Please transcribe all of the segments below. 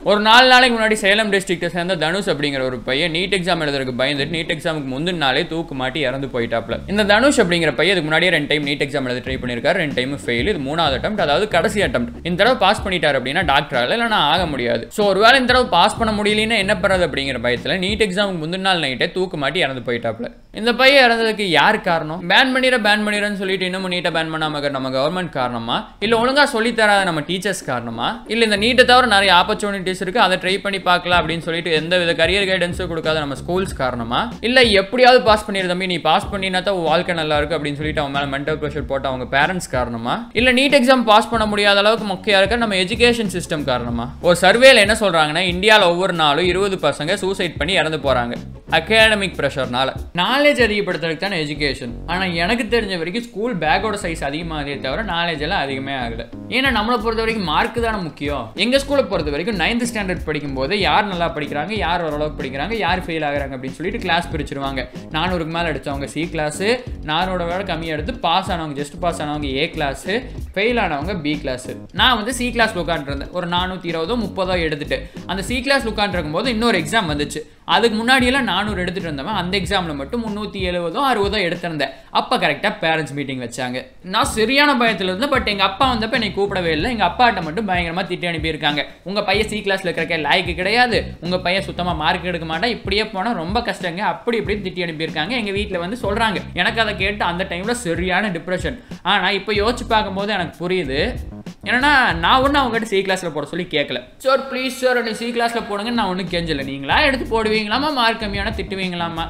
ஒரு நாலு நாளைக்கு முன்னாடி சேலம் டிஸ்ட்ரிக்ட்டை சேர்ந்த தனுஷ் அப்படிங்கிற ஒரு பையன் நீட் எக்ஸாம் எழுதுறதுக்கு பயந்துட்டு நீட் எக்ஸாமுக்கு முந்தின நாளே தூக்கு மாட்டி இறந்து போயிட்டாப்ல இந்த தனுஷ் அப்படிங்கிற பையன் இதுக்கு முன்னாடியே ரெண்டு டைம் நீட் எக்ஸாம் எழுத ட்ரை பண்ணியிருக்காரு ரெண்டு டைம் ஃபெயில் இது மூணாவது அட்டம் அதாவது கடைசி அட்டம் இந்த தடவை பாஸ் பண்ணிட்டார் அப்படின்னா டாக்டரால இல்லைனா ஆக முடியாது ஸோ ஒருவேளை இந்த தடவை பாஸ் பண்ண முடியலன்னா என்ன பண்ணுறது அப்படிங்கிற பயத்தில் நீட் எக்ஸாமுக்கு முந்தின நாள் நைட்டே தூக்கு மாட்டி இறந்து போயிட்டாப்ல இந்த பையன் இறந்ததுக்கு யார் காரணம் பேன் பண்ணிடுற பேன் பண்ணிடுறேன்னு சொல்லிட்டு இன்னமும் நீட்டை பேன் பண்ணாம இருக்கிற நம்ம கவர்மெண்ட் காரணமா இல்ல ஒழுங்கா சொல்லி தராத நம்ம டீச்சர்ஸ் காரணமா இல்ல இந்த நீட்டை தவிர நிறைய ஆப்பர்ச்சுனிட்டிஸ் இருக்கு அதை ட்ரை பண்ணி பார்க்கலாம் அப்படின்னு சொல்லிட்டு எந்த வித கரியர் கைடன்ஸும் கொடுக்காத நம்ம ஸ்கூல்ஸ் காரணமா இல்ல எப்படியாவது பாஸ் பண்ணிடு தம்பி நீ பாஸ் பண்ணினா தான் உன் வாழ்க்கை நல்லா இருக்கு அப்படின்னு சொல்லிட்டு அவங்க மேல மென்டல் ப்ரெஷர் போட்டு அவங்க பேரண்ட்ஸ் காரணமா இல்ல நீட் எக்ஸாம் பாஸ் பண்ண முடியாத அளவுக்கு முக்கியம் இருக்க நம்ம எஜுகேஷன் சிஸ்டம் காரணமா ஒரு சர்வேல என்ன சொல்றாங்கன்னா இந்தியாவில் ஒவ்வொரு நாளும் இருபது பசங்க சூசைட் பண்ணி இறந்து போறாங்க அகாடமிக் ப்ரெஷர்னால நாலேஜ் அதிகப்படுத்துறதுக்கு தானே எஜுகேஷன் ஆனால் எனக்கு தெரிஞ்ச வரைக்கும் ஸ்கூல் பேக்கோட சைஸ் அதிகமாகதே தவிர நாலேஜ் எல்லாம் அதிகமே ஆகல ஏன்னா நம்மளை பொறுத்த வரைக்கும் மார்க் தானே முக்கியம் எங்கள் ஸ்கூலை பொறுத்த வரைக்கும் நைன்த் ஸ்டாண்டர்ட் படிக்கும்போது யார் நல்லா படிக்கிறாங்க யார் ஓரளவுக்கு படிக்கிறாங்க யார் ஃபெயில் ஆகுறாங்க அப்படின்னு சொல்லிட்டு கிளாஸ் பிரிச்சிருவாங்க நானூறுக்கு மேலே அடிச்சவங்க சி கிளாஸு நானூற விட கம்மியாக எடுத்து பாஸ் ஆனவங்க ஜஸ்ட் பாஸ் ஆனவங்க ஏ கிளாஸு ஃபெயில் ஆனவங்க பி கிளாஸ் நான் வந்து சி கிளாஸ் உட்காந்துருந்தேன் ஒரு நானூற்றி இருபதோ முப்பதோ எடுத்துட்டு அந்த சி கிளாஸ் உட்காந்துருக்கும் போது இன்னொரு எக்ஸாம் வந்துச்சு அதுக்கு முன்னாடியெல்லாம் நானூறு எடுத்துட்டு இருந்தவன் அந்த எக்ஸாமில் மட்டும் முந்நூற்றி எழுபதோ அறுபதோ எடுத்திருந்தேன் அப்போ கரெக்டாக பேரண்ட்ஸ் மீட்டிங் வச்சாங்க நான் சரியான பயத்தில் இருந்தேன் பட் எங்கள் அப்பா வந்தப்போ என்னை கூப்பிடவே இல்லை எங்கள் அப்பாட்ட மட்டும் பயங்கரமாக திட்டி அனுப்பியிருக்காங்க உங்கள் பையன் சி கிளாஸில் இருக்கிறக்க லாய்க்கு கிடையாது உங்கள் பையன் சுத்தமாக மார்க் எடுக்க மாட்டான் இப்படியே போனால் ரொம்ப கஷ்டங்க அப்படி இப்படி திட்டி அனுப்பியிருக்காங்க எங்கள் வீட்டில் வந்து சொல்கிறாங்க எனக்கு அதை கேட்டு அந்த டைமில் சரியான டிப்ரெஷன் ஆனால் இப்போ யோசிச்சு பார்க்கும்போது எனக்கு புரியுது ஏன்னா நான் ஒன்றும் அவங்ககிட்ட சி கிளாஸில் போட சொல்லி கேட்கல சார் ப்ளீஸ் சார் என்னை சி கிளாஸில் போடுங்கன்னு நான் ஒன்றும் கெஞ்சல நீங்களா எடுத்து போடுவீங்களாமா மார்க் கம்மியான திட்டுவீங்களாமா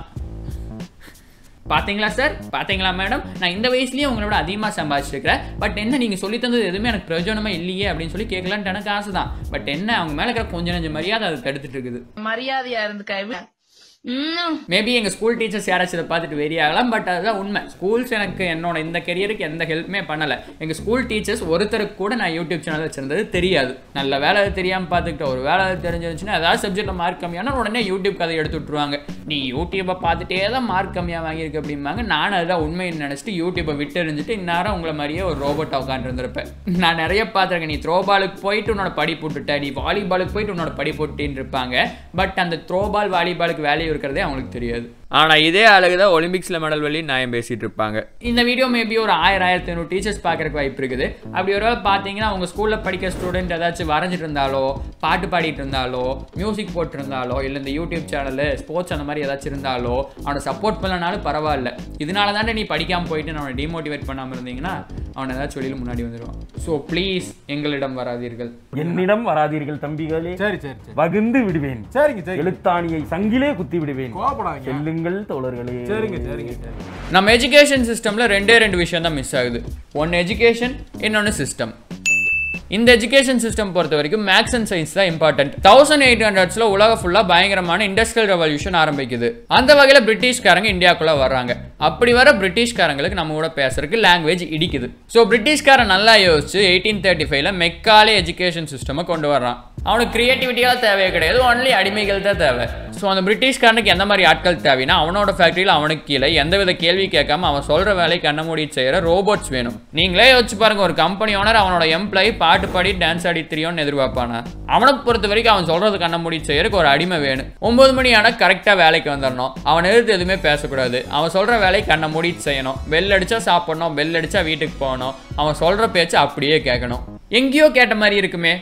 பாத்தீங்களா சார் பாத்தீங்களா மேடம் நான் இந்த வயசுலயே உங்களோட அதிகமாக சம்பாதிச்சிருக்கிறேன் பட் என்ன நீங்கள் சொல்லி தந்தது எதுவுமே எனக்கு பிரயோஜனமா இல்லையே அப்படின்னு சொல்லி கேட்கலான்ட்டு எனக்கு ஆசை தான் பட் என்ன அவங்க மேலே இருக்கிற கொஞ்சம் நஞ்சம் மரியாதை அது தடுத்துட்டு இருக்குது மரியாதையா இருந்துக்க ம் மேபி எங்கள் ஸ்கூல் டீச்சர்ஸ் யாராச்சும் இதை பார்த்துட்டு வெறி ஆகலாம் பட் அதுதான் உண்மை ஸ்கூல்ஸ் எனக்கு என்னோட இந்த கெரியருக்கு எந்த ஹெல்ப்புமே பண்ணலை எங்கள் ஸ்கூல் டீச்சர்ஸ் ஒருத்தருக்கு கூட நான் யூடியூப் சேனல் வச்சிருந்தது தெரியாது நல்ல வேலை அது தெரியாமல் பார்த்துக்கிட்ட ஒரு வேலை அது தெரிஞ்சிருந்துச்சுன்னா ஏதாவது சப்ஜெக்ட்டில் மார்க் கம்மியான உடனே யூடியூப் கதை எடுத்து விட்ருவாங்க நீ யூடியூப்பை பார்த்துட்டே தான் மார்க் கம்மியாக வாங்கியிருக்கு அப்படிம்பாங்க நான் அதுதான் உண்மைன்னு நினச்சிட்டு யூடியூப்பை விட்டு எறிஞ்சிட்டு இந்நேரம் உங்களை மாதிரியே ஒரு ரோபோட்டை உட்காந்துருந்துருப்பேன் நான் நிறைய பார்த்துருக்கேன் நீ த்ரோ பாலுக்கு போயிட்டு உன்னோட படி போட்டுட்ட நீ வாலிபாலுக்கு போயிட்டு உன்னோட படி போட்டுன்னு இருப்பாங்க பட் அந்த த்ரோ பால் வாலிபாலுக்கு வேல்யூ இருக்கிறதே அவங்களுக்கு தெரியாது ஆனால் இதே அழகு தான் ஒலிம்பிக்ஸில் மெடல் வெள்ளி நியாயம் பேசிட்டு இருப்பாங்க இந்த வீடியோ மேபி ஒரு ஆயிரம் ஆயிரத்தி ஐநூறு டீச்சர்ஸ் பார்க்கறக்கு வாய்ப்பு இருக்குது அப்படி ஒரு வேளை பார்த்தீங்கன்னா அவங்க ஸ்கூலில் படிக்கிற ஸ்டூடெண்ட் ஏதாச்சும் வரைஞ்சிட்டு இருந்தாலோ பாட்டு பாடிட்டு இருந்தாலோ மியூசிக் போட்டிருந்தாலோ இல்லை இந்த யூடியூப் சேனலு ஸ்போர்ட்ஸ் அந்த மாதிரி ஏதாச்சும் இருந்தாலோ அவனை சப்போர்ட் பண்ணலனாலும் பரவாயில்ல இதனால தானே நீ படிக்காமல் போயிட்டு அவனை டிமோட்டிவேட் பண்ணாமல் இருந்தீங்கன்னா அவனை ஏதாச்சும் வெளியில் முன்னாடி வந்துடுவான் ஸோ ப்ளீஸ் எங்களிடம் வராதீர்கள் என்னிடம் வராதீர்கள் தம்பிகளே சரி சரி சரி வகுந்து விடுவேன் சரிங்க சரி எழுத்தாணியை சங்கிலே குத்தி விடுவேன் கோபப்படாதீங்க செல்லுங்கள் தோழர்களே சரிங்க சரிங்க சரி நம்ம எஜுகேஷன் சிஸ்டமில் ரெண்டே ரெண்டு விஷயம் தான் மிஸ் ஆகுது ஒன்று எஜுகேஷன் இன்னொன்று சிஸ்டம் இந்த எஜுகேஷன் சிஸ்டம் பொறுத்த வரைக்கும் மேக்ஸ் அண்ட் சயின்ஸ் தான் இம்பார்ட்டன்ட் தௌசண்ட் எயிட் ஹண்ட்ரட்ஸில் உலக ஃபுல்லாக பயங்கரமான இண்டஸ்ட்ரியல் ரெவல்யூஷன் ஆரம்பிக்குது அந்த வகையில் பிரிட்டிஷ்காரங்க இந்தியாக்குள்ளே வர்றாங்க அப்படி வர பிரிட்டிஷ்காரங்களுக்கு நம்ம கூட பேசுறதுக்கு லாங்குவேஜ் இடிக்குது ஸோ பிரிட்டிஷ்காரன் நல்லா யோசிச்சு எயிட்டீன் தேர்ட்டி ஃபைவ்ல மெக்காலே எஜுகேஷன் சிஸ்டமை கொண்டு வர்றான் அவனுக்கு கிரியேட்டிவிட்டியாக தேவையே கிடையாது ஒன்லி அடிமைகள் தான் தேவை ஸோ அந்த பிரிட்டிஷ்காரனுக்கு எந்த மாதிரி ஆட்கள் தேவைன்னா அவனோட ஃபேக்ட்ரியில் அவனுக்கு கீழே எந்தவித கேள்வி கேட்காம அவன் சொல்கிற வேலையை கண்ண மூடி செய்கிற ரோபோட்ஸ் வேணும் நீங்களே யோசிச்சு பாருங்க ஒரு கம்பெனி ஓனர் அவனோட எம்ப்ளாயி பாட்டு பாடி டான்ஸ் ஆடி தெரியும்னு எதிர்பார்ப்பானா அவனை பொறுத்த வரைக்கும் அவன் சொல்றது கண்ண மூடி செய்யறதுக்கு ஒரு அடிமை வேணும் ஒன்பது மணி ஆனால் கரெக்டாக வேலைக்கு வந்துடணும் அவன் எதிர்த்து எதுவுமே பேசக்கூடாது அவன் சொல்கிற வேலையை கண்ணை மூடி செய்யணும் பெல் அடிச்சா சாப்பிடணும் பெல் அடிச்சா வீட்டுக்கு போகணும் அவன் சொல்கிற பேச்சு அப்படியே கேட்கணும் எங்கேயோ கேட்ட மாதிரி இருக்குமே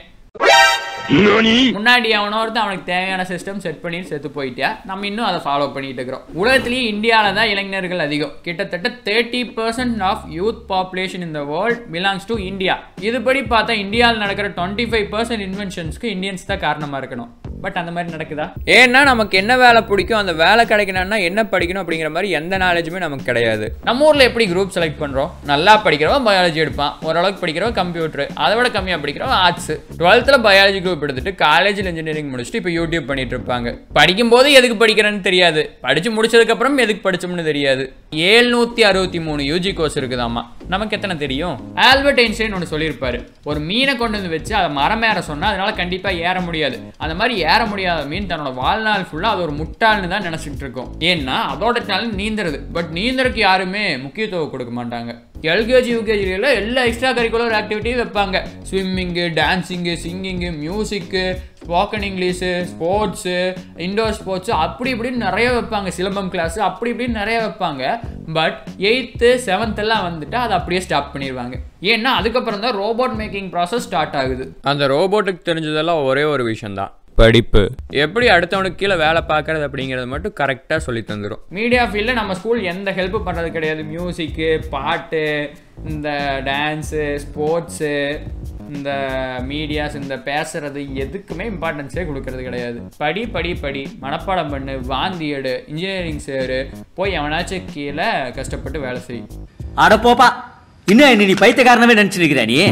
முன்னாடி அவனோ ஒருத்தன் அவனுக்கு தேவையான சிஸ்டம் செட் பண்ணி செத்து போயிட்டியா நம்ம இன்னும் அதை ஃபாலோ பண்ணிட்டு இருக்கிறோம் உலகத்திலேயே இந்தியாவில் தான் இளைஞர்கள் அதிகம் கிட்டத்தட்ட thirty percent of youth population இந்த வேர்ல்ட் பிலாங்ஸ் டு இந்தியா இதுபடி பார்த்தா இந்தியாவில் நடக்கிற டுவெண்ட்டி ஃபைவ் பர்சன்ட் இன்வென்ஷன்ஸ்க்கு இந்தியன்ஸ் தான் காரணமாக இருக்கணும் பட் அந்த மாதிரி நடக்குதா ஏன்னா நமக்கு என்ன வேலை பிடிக்கும் அந்த வேலை கிடைக்கணும்னா என்ன படிக்கணும் அப்படிங்கிற மாதிரி எந்த நாலேஜுமே நமக்கு கிடையாது நம்ம ஊரில் எப்படி குரூப் செலக்ட் பண்ணுறோம் நல்லா படிக்கிறவன் பயாலஜி எடுப்பான் ஓரளவுக்கு படிக்கிறவன் கம்ப்யூட்டர் அதை விட கம்மியாக படிக்கிறவன் ஆர்ட்ஸ் டுவெல்த்தில் பயாலஜி குரூப் எடுத்துட்டு காலேஜில் இன்ஜினியரிங் முடிச்சுட்டு இப்போ யூடியூப் பண்ணிட்டு இருப்பாங்க படிக்கும்போது எதுக்கு படிக்கிறேன்னு தெரியாது படிச்சு முடிச்சதுக்கப்புறம் எதுக்கு படிச்சோம்னு தெரியாது ஏழ்நூத்தி அறுபத்தி மூணு யூஜி கோர்ஸ் இருக்குதாம்மா நமக்கு எத்தனை தெரியும் ஆல்பர்ட் ஐன்ஸ்டைன் ஒன்று சொல்லியிருப்பாரு ஒரு மீனை கொண்டு வந்து வச்சு அதை மரம் ஏற சொன்னா அதனால கண்டிப்பாக ஏற முடியாது அந்த மாதிரி ஏற முடியாத மீன் தன்னோட வாழ்நாள் ஃபுல்லாக அது ஒரு முட்டாள்னு தான் நினச்சிட்டு இருக்கோம் ஏன்னா அதோட டேலண்ட் நீந்துறது பட் நீந்தறதுக்கு யாருமே முக்கியத்துவம் கொடுக்க மாட்டாங்க எல்கேஜி யூகேஜியில் எல்லா எக்ஸ்ட்ரா கரிக்குலர் ஆக்டிவிட்டியும் வைப்பாங்க swimming dancing singing music spoken English sports indoor sports அப்படி இப்படின்னு நிறைய வைப்பாங்க சிலம்பம் கிளாஸ் அப்படி இப்படின்னு நிறைய வைப்பாங்க பட் எயித்து செவன்த்தெல்லாம் வந்துட்டு அதை அப்படியே ஸ்டாப் பண்ணிடுவாங்க ஏன்னா அதுக்கப்புறம் தான் ரோபோட் மேக்கிங் ப்ராசஸ் ஸ்டார்ட் ஆகுது அந்த ரோபோட்டுக்கு தெரிஞ்சதெல்லாம் ஒரே ஒரு விஷயம்தான் படிப்பு எப்படி அடுத்தவனுக்கு கீழே வேலை பார்க்கறது அப்படிங்கிறது மட்டும் கரெக்டாக சொல்லி தந்துடும் மீடியா ஃபீல்டில் நம்ம ஸ்கூல் எந்த ஹெல்ப் பண்ணுறது கிடையாது மியூசிக்கு பாட்டு இந்த டான்ஸு ஸ்போர்ட்ஸு இந்த மீடியாஸ் இந்த பேசுறது எதுக்குமே இம்பார்ட்டன்ஸே கொடுக்கறது கிடையாது படி படி படி மனப்பாடம் பண்ணு வாந்தி எடு இன்ஜினியரிங் சேரு போய் எவனாச்சும் கீழே கஷ்டப்பட்டு வேலை செய் அட போப்பா இன்னும் என்ன நீ பைத்தியக்காரனவே நினைச்சிருக்கிற நீ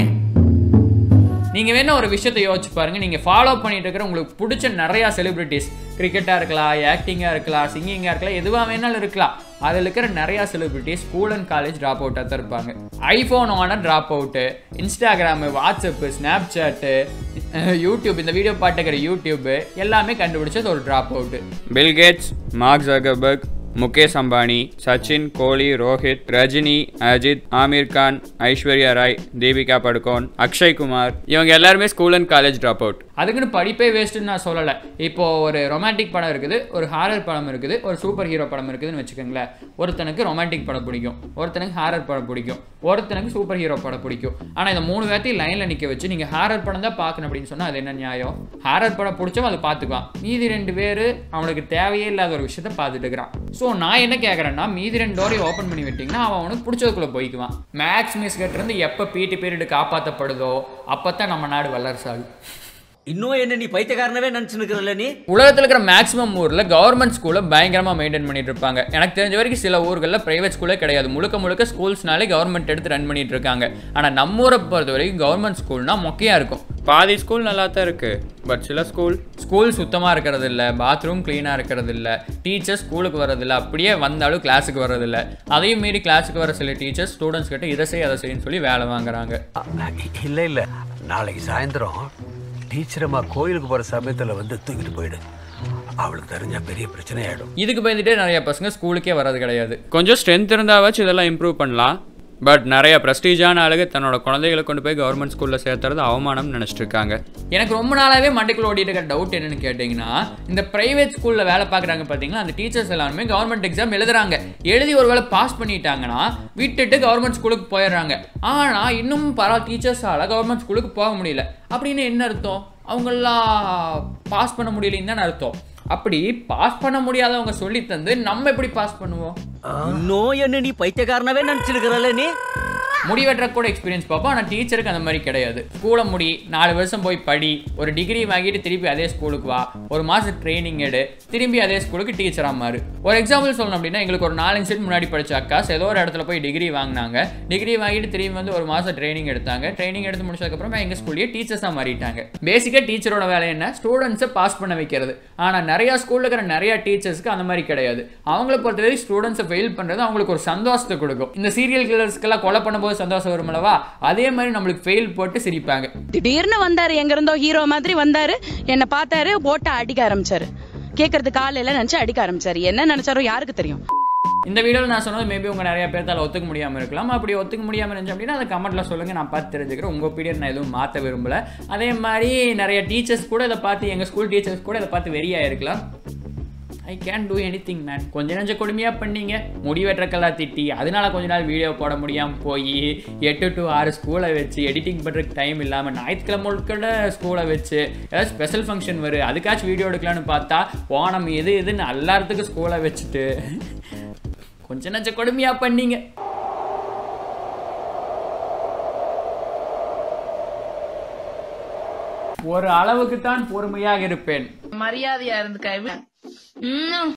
நீங்கள் வேணா ஒரு விஷயத்தை யோசிச்சு பாருங்க நீங்கள் ஃபாலோ பண்ணிட்டு இருக்கிற உங்களுக்கு பிடிச்ச நிறையா செலிபிரிட்டிஸ் கிரிக்கெட்டாக இருக்கலாம் ஆக்டிங்காக இருக்கலாம் சிங்கிங்காக இருக்கலாம் எதுவாக வேணாலும் இருக்கலாம் அதில் இருக்கிற நிறையா celebrities school and college drop அவுட்டாக தான் இருப்பாங்க iPhone owner drop out Instagram WhatsApp Snapchat YouTube இந்த வீடியோ பாட்டுக்கிற யூடியூப் எல்லாமே கண்டுபிடிச்சது ஒரு drop out Bill Gates Mark Zuckerberg Mukesh Ambani Sachin Kohli Rohit Rajini Ajith Aamir Khan Aishwarya Rai Deepika Padukone Akshay Kumar இவங்க எல்லாருமே school and college drop out அதுக்குன்னு படிப்பே வேஸ்ட்டுன்னு நான் சொல்லலை இப்போ ஒரு ரொமான்டிக் படம் இருக்குது ஒரு ஹாரர் படம் இருக்குது ஒரு சூப்பர் ஹீரோ படம் இருக்குதுன்னு வச்சுக்கோங்களேன் ஒருத்தனுக்கு ரொமான்டிக் படம் பிடிக்கும் ஒருத்தனுக்கு ஹாரர் படம் பிடிக்கும் ஒருத்தனுக்கு சூப்பர் ஹீரோ படம் பிடிக்கும் ஆனால் இந்த மூணு பேர்த்தையும் லைனில் நிற்க வச்சு நீங்கள் ஹாரர் படம் தான் பார்க்கணும் அப்படின்னு சொன்னால் அது என்ன நியாயம் ஹாரர் படம் பிடிச்சவன் அதை பார்த்துக்குவான் மீதி ரெண்டு பேர் அவனுக்கு தேவையே இல்லாத ஒரு விஷயத்த பார்த்துட்டு இருக்கிறான் ஸோ நான் என்ன கேட்குறேன்னா மீதி ரெண்டு டோரையும் ஓப்பன் பண்ணி விட்டிங்கன்னா அவன் அவனுக்கு பிடிச்சதுக்குள்ளே போய்க்குவான் மேக்ஸ் மிஸ் இருந்து எப்போ பிடி பீரியடு காப்பாற்றப்படுதோ அப்போ தான் நம்ம நாடு வல்லரசாகும் இன்னும் என்ன நீ பைத்தியக்காரனவே நினைச்சுருக்கிறல்ல நீ உலகத்தில் இருக்கிற மேக்ஸிமம் ஊரில் கவர்மெண்ட் ஸ்கூலை பயங்கரமாக மெயின்டைன் பண்ணிட்டு இருப்பாங்க எனக்கு தெரிஞ்ச வரைக்கும் சில ஊர்களில் பிரைவேட் ஸ்கூலே கிடையாது முழுக்க முழுக்க ஸ்கூல்ஸ்னாலே கவர்மெண்ட் எடுத்து ரன் பண்ணிட்டு இருக்காங்க ஆனால் நம்ம ஊரை பொறுத்த வரைக்கும் கவர்மெண்ட் ஸ்கூல்னா மொக்கையாக இருக்கும் பாதி ஸ்கூல் நல்லா தான் இருக்கு பட் சில ஸ்கூல் ஸ்கூல் சுத்தமாக இருக்கிறது இல்லை பாத்ரூம் க்ளீனாக இருக்கிறது இல்லை டீச்சர்ஸ் ஸ்கூலுக்கு வரதில்லை அப்படியே வந்தாலும் கிளாஸுக்கு வரதில்லை அதையும் மீறி கிளாஸுக்கு வர சில டீச்சர்ஸ் ஸ்டூடெண்ட்ஸ் கிட்ட இதை செய் அதை செய்யுன்னு சொல்லி வேலை வாங்குறாங்க இல்ல இல்ல நாளைக்கு சாயந்தரம் டீச்சரம்மா கோயிலுக்கு போற சமயத்துல வந்து தூக்கிட்டு போயிடு அவளுக்கு தெரிஞ்ச பெரிய பிரச்சனை ஆயிடும் இதுக்கு பயந்துட்டே நிறைய பசங்க ஸ்கூலுக்கே வர்றது கிடையாது கொஞ்சம் ஸ்ட்ரென்த் இருந்தாவாச்சும் இதெல்லாம் இம்ப்ரூவ் பண்ணலாம் பட் நிறைய ப்ரெஸ்டீஜான ஆளுங்க தன்னோட குழந்தைகளை கொண்டு போய் கவர்மெண்ட் ஸ்கூலில் சேர்த்துறது அவமானம்னு நினச்சிட்டு இருக்காங்க எனக்கு ரொம்ப நாளாகவே மண்டைக்குள்ள ஓடிட்டு இருக்க டவுட் என்னன்னு கேட்டிங்கன்னா இந்த ப்ரைவேட் ஸ்கூலில் வேலை பார்க்குறாங்க பார்த்தீங்களா அந்த டீச்சர்ஸ் எல்லாருமே கவர்மெண்ட் எக்ஸாம் எழுதுறாங்க எழுதி ஒரு வேளை பாஸ் பண்ணிட்டாங்கன்னா விட்டுட்டு கவர்மெண்ட் ஸ்கூலுக்கு போயிடுறாங்க ஆனால் இன்னும் பல டீச்சர்ஸால் கவர்மெண்ட் ஸ்கூலுக்கு போக முடியல அப்படின்னு என்ன அர்த்தம் அவங்கெல்லாம் பாஸ் பண்ண முடியலைன்னு தானே அர்த்தம் அப்படி பாஸ் பண்ண முடியாதவங்க சொல்லி தந்து நம்ம எப்படி பாஸ் பண்ணுவோம் இன்னும் என்ன நீ பைத்தியக்காரனவே நினைச்சிருக்கிறல்ல நீ முடி வெட்டுற கூட எக்ஸ்பீரியன்ஸ் பார்ப்போம் ஆனால் டீச்சருக்கு அந்த மாதிரி கிடையாது ஸ்கூலை முடி நாலு வருஷம் போய் படி ஒரு டிகிரி வாங்கிட்டு திருப்பி அதே ஸ்கூலுக்கு வா ஒரு மாதம் ட்ரைனிங் எடு திரும்பி அதே ஸ்கூலுக்கு டீச்சராக மாறு ஒரு எக்ஸாம்பிள் சொல்லணும் அப்படின்னா எங்களுக்கு ஒரு நாலஞ்சு செட் முன்னாடி படிச்ச அக்காஸ் ஏதோ ஒரு இடத்துல போய் டிகிரி வாங்கினாங்க டிகிரி வாங்கிட்டு திரும்பி வந்து ஒரு மாதம் ட்ரைனிங் எடுத்தாங்க ட்ரைனிங் எடுத்து முடிச்சதுக்கப்புறமா எங்கள் ஸ்கூல்லேயே டீச்சர்ஸாக மாறிட்டாங்க பேசிக்காக டீச்சரோட வேலை என்ன ஸ்டூடெண்ட்ஸை பாஸ் பண்ண வைக்கிறது ஆனால் நிறையா ஸ்கூலில் இருக்கிற நிறையா டீச்சர்ஸ்க்கு அந்த மாதிரி கிடையாது அவங்கள பொறுத்தவரை ஸ்டூடெண்ட்ஸை ஃபெயில் பண்ணுறது அவங்களுக்கு ஒரு சந்தோஷத்தை கொடுக்கும் இந்த சீரியல் கில்லர்ஸ்க்கெல்லாம் கொலை பண்ணும்போது சந்தோஷம் வருமல்லவா அதே மாதிரி நம்மளுக்கு ஃபெயில் போட்டு சிரிப்பாங்க திடீர்னு வந்தாரு எங்க இருந்தோ ஹீரோ மாதிரி வந்தாரு என்ன பார்த்தாரு போட்டு அடிக்க ஆரம்பிச்சாரு கேக்குறது காலையில நினைச்சு அடிக்க ஆரம்பிச்சாரு என்ன நினைச்சாரோ யாருக்கு தெரியும் இந்த வீடியோவில் நான் சொன்னது மேபி உங்கள் நிறைய பேர்த்தால ஒத்துக்க முடியாமல் இருக்கலாம் அப்படி ஒத்துக்க முடியாமல் இருந்துச்சு அப்படின்னா அதை கமெண்ட்டில் சொல்லுங்கள் நான் பார்த்து தெரிஞ்சுக்கிறேன் உங்கள் ஒப்பீனியன் நான் எதுவும் மாற்ற விரும்பல அதே மாதிரி நிறைய டீச்சர்ஸ் கூட இதை பார்த்து எங்கள் ஸ்கூல் டீச்சர்ஸ் கூட இதை பார்த்து வெறியாக இருக்கலாம் I can do anything man கொஞ்ச நஞ்ச கொடுமையாக பண்ணீங்க முடி வெட்டுறக்கெல்லாம் திட்டி அதனால கொஞ்ச நாள் வீடியோ போட முடியாமல் போய் எட்டு டு ஆறு ஸ்கூலை வச்சு எடிட்டிங் பண்ணுறதுக்கு டைம் இல்லாமல் ஞாயிற்றுக்கிழமை உட்கட ஸ்கூலை வச்சு ஏதாவது ஸ்பெஷல் ஃபங்க்ஷன் வரும் அதுக்காச்சும் வீடியோ எடுக்கலாம்னு பார்த்தா ஓணம் இது இதுன்னு எல்லாத்துக்கும் ஸ்கூலை வச்சுட்டு கொஞ்ச நஞ்ச கொடுமையாக பண்ணீங்க ஒரு அளவுக்கு தான் பொறுமையாக இருப்பேன் மரியாதையா இருந்துக்கா இன்னும்